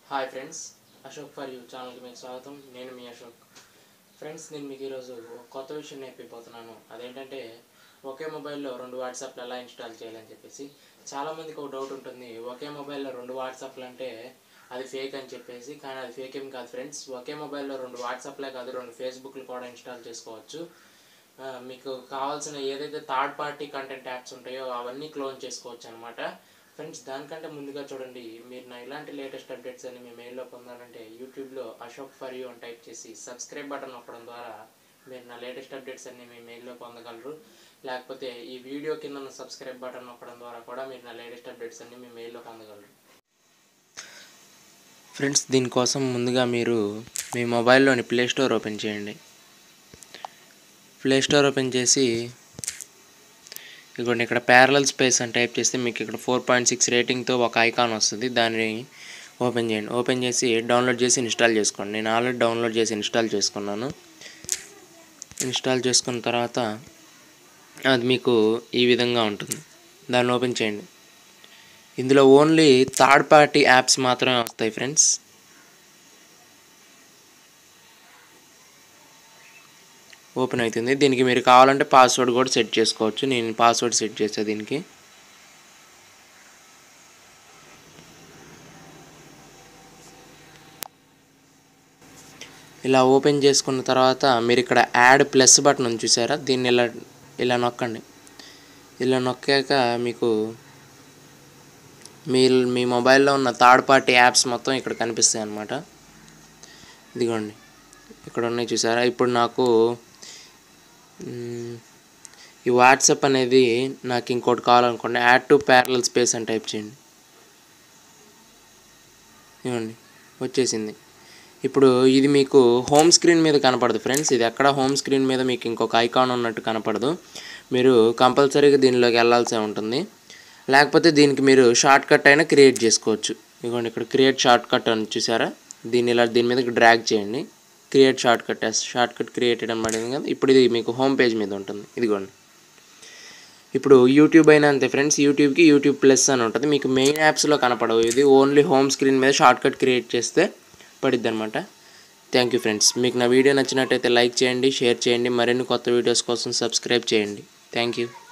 hi friends Ashok for you ఛానల్కి మీకు స్వాగతం నేను మీ అశోక్ ఫ్రెండ్స్ నేను మీకు ఈరోజు ఒక కొత్త విషయం నేర్పిపోతున్నాను అదేంటంటే ఒకే మొబైల్లో రెండు వాట్సాప్లు ఎలా ఇన్స్టాల్ చేయాలని చెప్పేసి చాలామందికి ఒక డౌట్ ఉంటుంది ఒకే మొబైల్లో రెండు వాట్సాప్లు అంటే అది ఫేక్ అని చెప్పేసి కానీ అది ఫేక్ ఏం కాదు ఫ్రెండ్స్ ఒకే మొబైల్లో రెండు వాట్సాప్లే కాదు రెండు ఫేస్బుక్లు కూడా ఇన్స్టాల్ చేసుకోవచ్చు ఆ, మీకు కావాల్సిన ఏదైతే థర్డ్ పార్టీ కంటెంట్ యాప్స్ ఉంటాయో అవన్నీ క్లోన్ చేసుకోవచ్చు అనమాట ఫ్రెండ్స్ దానికంటే ముందుగా చూడండి మీరు నా ఇలాంటి లేటెస్ట్ అప్డేట్స్ అన్ని మీ మెయిల్లో పొందాలంటే యూట్యూబ్లో అశోక్ ఫర్ యూ అని టైప్ చేసి సబ్స్క్రైబ్ బటన్ నొక్కడం ద్వారా మీరు నా లేటెస్ట్ అప్డేట్స్ అన్ని మీ మెయిల్లో పొందగలరు లేకపోతే ఈ వీడియో కింద ఉన్న సబ్స్క్రైబ్ బటన్ నొక్కడం ద్వారా కూడా మీరు నా లేటెస్ట్ అప్డేట్స్ అన్ని మీ మెయిల్లో పొందగలరు ఫ్రెండ్స్ దీనికోసం ముందుగా మీరు మీ మొబైల్లోని ప్లే స్టోర్ ఓపెన్ చేయండి ప్లే స్టోర్ ఓపెన్ చేసి ఇదిగోండి ఇక్కడ ప్యారలల్ స్పేస్ అని టైప్ చేస్తే మీకు ఇక్కడ ఫోర్ పాయింట్ సిక్స్ రేటింగ్తో ఒక ఐకాన్ వస్తుంది దాన్ని ఓపెన్ చేయండి ఓపెన్ చేసి డౌన్లోడ్ చేసి ఇన్స్టాల్ చేసుకోండి నేను ఆల్రెడీ డౌన్లోడ్ చేసి ఇన్స్టాల్ చేసుకున్నాను ఇన్స్టాల్ చేసుకున్న తర్వాత అది మీకు ఈ విధంగా ఉంటుంది దాన్ని ఓపెన్ చేయండి ఇందులో ఓన్లీ థర్డ్ పార్టీ యాప్స్ మాత్రమే వస్తాయి ఫ్రెండ్స్ ఓపెన్ అవుతుంది దీనికి మీరు కావాలంటే పాస్వర్డ్ కూడా సెట్ చేసుకోవచ్చు నేను పాస్వర్డ్ సెట్ చేసా దీనికి ఇలా ఓపెన్ చేసుకున్న తర్వాత మీరు ఇక్కడ యాడ్ ప్లస్ బటన్ ఉంది చూసారా దీన్ని ఇలా ఇలా నొక్కండి ఇలా నొక్కాక మీకు మీ మీ మొబైల్లో ఉన్న థర్డ్ పార్టీ యాప్స్ మొత్తం ఇక్కడ కనిపిస్తాయి అన్నమాట ఇదిగోండి ఇక్కడ ఉన్నాయి చూసారా ఇప్పుడు నాకు మ్, ఈ వాట్సాప్ అనేది నాకు ఇంకోటి కావాలనుకోండి యాడ్ టు ప్యారలల్ స్పేస్ అని టైప్ చేయండి ఇవ్వండి వచ్చేసింది ఇప్పుడు ఇది మీకు హోమ్ స్క్రీన్ మీద కనపడదు ఫ్రెండ్స్ ఇది ఎక్కడ హోమ్ స్క్రీన్ మీద మీకు ఇంకొక ఐకాన్ ఉన్నట్టు కనపడదు మీరు కంపల్సరీగా దీనిలోకి వెళ్ళాల్సి ఉంటుంది లేకపోతే దీనికి మీరు షార్ట్ కట్ అయినా క్రియేట్ చేసుకోవచ్చు ఇదిగోండి ఇక్కడ క్రియేట్ షార్ట్ కట్ అని చూసారా దీన్ని ఇలా దీని మీద డ్రాగ్ చేయండి create shortcut shortcut created అని పడింది కదా ఇప్పుడు ఇది మీకు హోమ్ పేజ్ మీద ఉంటుంది ఇదిగోండి ఇప్పుడు యూట్యూబ్ అయినా అంతే ఫ్రెండ్స్ యూట్యూబ్కి యూట్యూబ్ ప్లస్ అని ఉంటుంది మీకు మెయిన్ యాప్స్లో కనపడవు ఇది ఓన్లీ హోమ్ స్క్రీన్ మీద షార్ట్ కట్ క్రియేట్ చేస్తే పడిద్ది అనమాట థ్యాంక్ యూ ఫ్రెండ్స్ మీకు నా వీడియో నచ్చినట్టయితే లైక్ చేయండి షేర్ చేయండి మరిన్ని కొత్త వీడియోస్ కోసం సబ్స్క్రైబ్ చేయండి థ్యాంక్ యూ